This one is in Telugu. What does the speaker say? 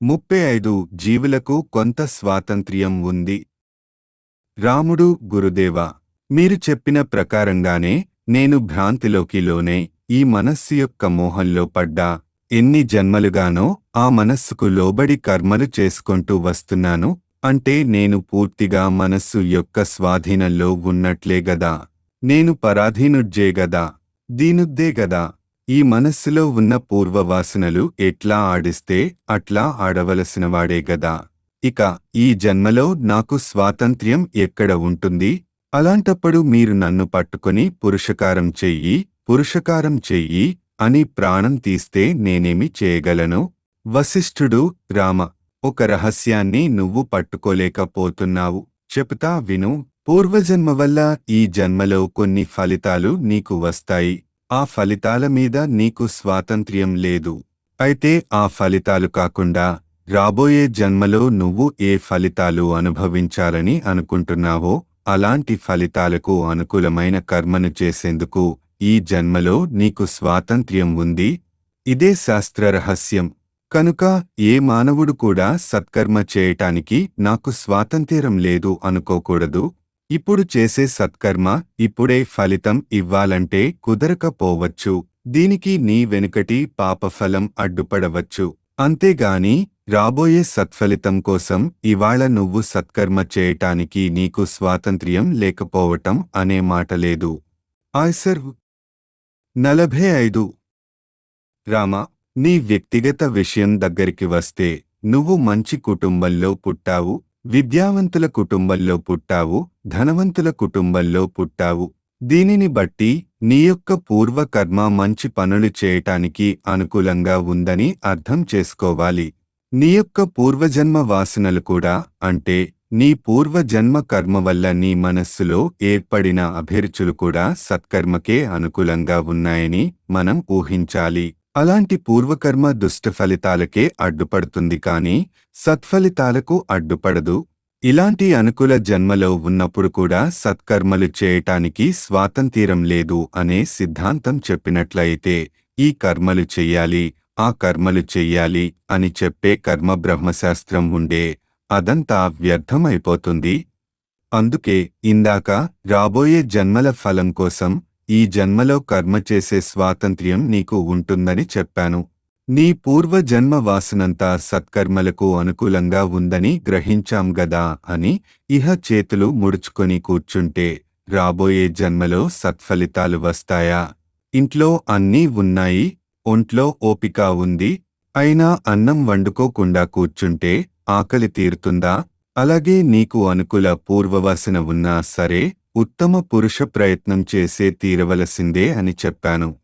ముప్పై ఐదు జీవులకు కొంత స్వాతంత్ర్యం ఉంది రాముడు గురుదేవా మీరు చెప్పిన ప్రకారంగానే నేను భ్రాంతిలోకి లోనే ఈ మనస్సు యొక్క మోహంలో పడ్డా ఎన్ని జన్మలుగానో ఆ మనస్సుకు లోబడి కర్మలు చేసుకుంటూ వస్తున్నాను అంటే నేను పూర్తిగా మనస్సు యొక్క స్వాధీనంలో ఉన్నట్లే గదా నేను పరాధీనుడ్జే గదా దీనుద్దే గదా ఈ మనస్సులో ఉన్న పూర్వవాసనలు ఎట్లా ఆడిస్తే అట్లా ఆడవలసినవాడే గదా ఇక ఈ జన్మలో నాకు స్వాతంత్ర్యం ఎక్కడ ఉంటుంది అలాంటప్పుడు మీరు నన్ను పట్టుకొని పురుషకారం చెయ్యి పురుషకారం చెయ్యి అని ప్రాణం తీస్తే నేనేమి చేయగలను వశిష్ఠుడు రామ ఒక రహస్యాన్ని నువ్వు పట్టుకోలేకపోతున్నావు చెబుతా విను పూర్వజన్మ వల్ల ఈ జన్మలో కొన్ని ఫలితాలు నీకు వస్తాయి ఆ ఫలితాల మీద నీకు స్వాతంత్ర్యం లేదు అయితే ఆ ఫలితాలు కాకుండా రాబోయే జన్మలో నువ్వు ఏ ఫలితాలు అనుభవించాలని అనుకుంటున్నావో అలాంటి ఫలితాలకు అనుకూలమైన కర్మను చేసేందుకు ఈ జన్మలో నీకు స్వాతంత్ర్యం ఉంది ఇదే శాస్త్ర రహస్యం కనుక ఏ మానవుడు కూడా సత్కర్మ చేయటానికి నాకు స్వాతంత్ర్యం లేదు అనుకోకూడదు ఇప్పుడు చేసే సత్కర్మ ఇప్పుడే ఫలితం ఇవ్వాలంటే కుదరకపోవచ్చు దీనికి నీ వెనుకటి పాపఫలం అడ్డుపడవచ్చు అంతేగాని రాబోయే సత్ఫలితం కోసం ఇవాళ నువ్వు సత్కర్మ చేయటానికి నీకు స్వాతంత్ర్యం లేకపోవటం అనే మాట లేదు ఆయ్సర్ నలభై ఐదు రామ నీ వ్యక్తిగత విషయం దగ్గరికి వస్తే నువ్వు మంచి కుటుంబంలో పుట్టావు విద్యావంతుల కుటుంబంలో పుట్టావు ధనవంతుల కుటుంబంలో పుట్టావు దీనిని బట్టి నీ యొక్క పూర్వకర్మ మంచి పనులు చేయటానికి అనుకూలంగా ఉందని అర్థం చేసుకోవాలి నీ యొక్క పూర్వజన్మ వాసనలు కూడా అంటే నీ పూర్వజన్మ కర్మ వల్ల నీ మనస్సులో ఏర్పడిన అభిరుచులు కూడా సత్కర్మకే అనుకూలంగా ఉన్నాయని మనం ఊహించాలి అలాంటి పూర్వకర్మ దుష్ట ఫలితాలకే అడ్డుపడుతుంది కాని సత్ఫలితాలకు అడ్డుపడదు ఇలాంటి అనుకూల జన్మలో ఉన్నప్పుడు కూడా సత్కర్మలు చేయటానికి స్వాతంత్ర్యం లేదు అనే సిద్ధాంతం చెప్పినట్లయితే ఈ కర్మలు చెయ్యాలి ఆ కర్మలు చెయ్యాలి అని చెప్పే కర్మ బ్రహ్మశాస్త్రం ఉండే అదంతా వ్యర్థమైపోతుంది అందుకే ఇందాక రాబోయే జన్మల ఫలం కోసం ఈ జన్మలో కర్మ చేసే స్వాతంత్ర్యం నీకు ఉంటుందని చెప్పాను నీ పూర్వజన్మ వాసనంతా సత్కర్మలకు అనుకూలంగా ఉందని గ్రహించాం గదా అని ఇహ చేతులు ముడుచుకొని కూర్చుంటే రాబోయే జన్మలో సత్ఫలితాలు వస్తాయా ఇంట్లో అన్నీ ఉన్నాయి ఒంట్లో ఓపిక ఉంది అయినా అన్నం వండుకోకుండా కూర్చుంటే ఆకలి తీరుతుందా అలాగే నీకు అనుకూల పూర్వవాసన ఉన్నా సరే ఉత్తమ పురుష ప్రయత్నం చేసే తీరవలసిందే అని చెప్పాను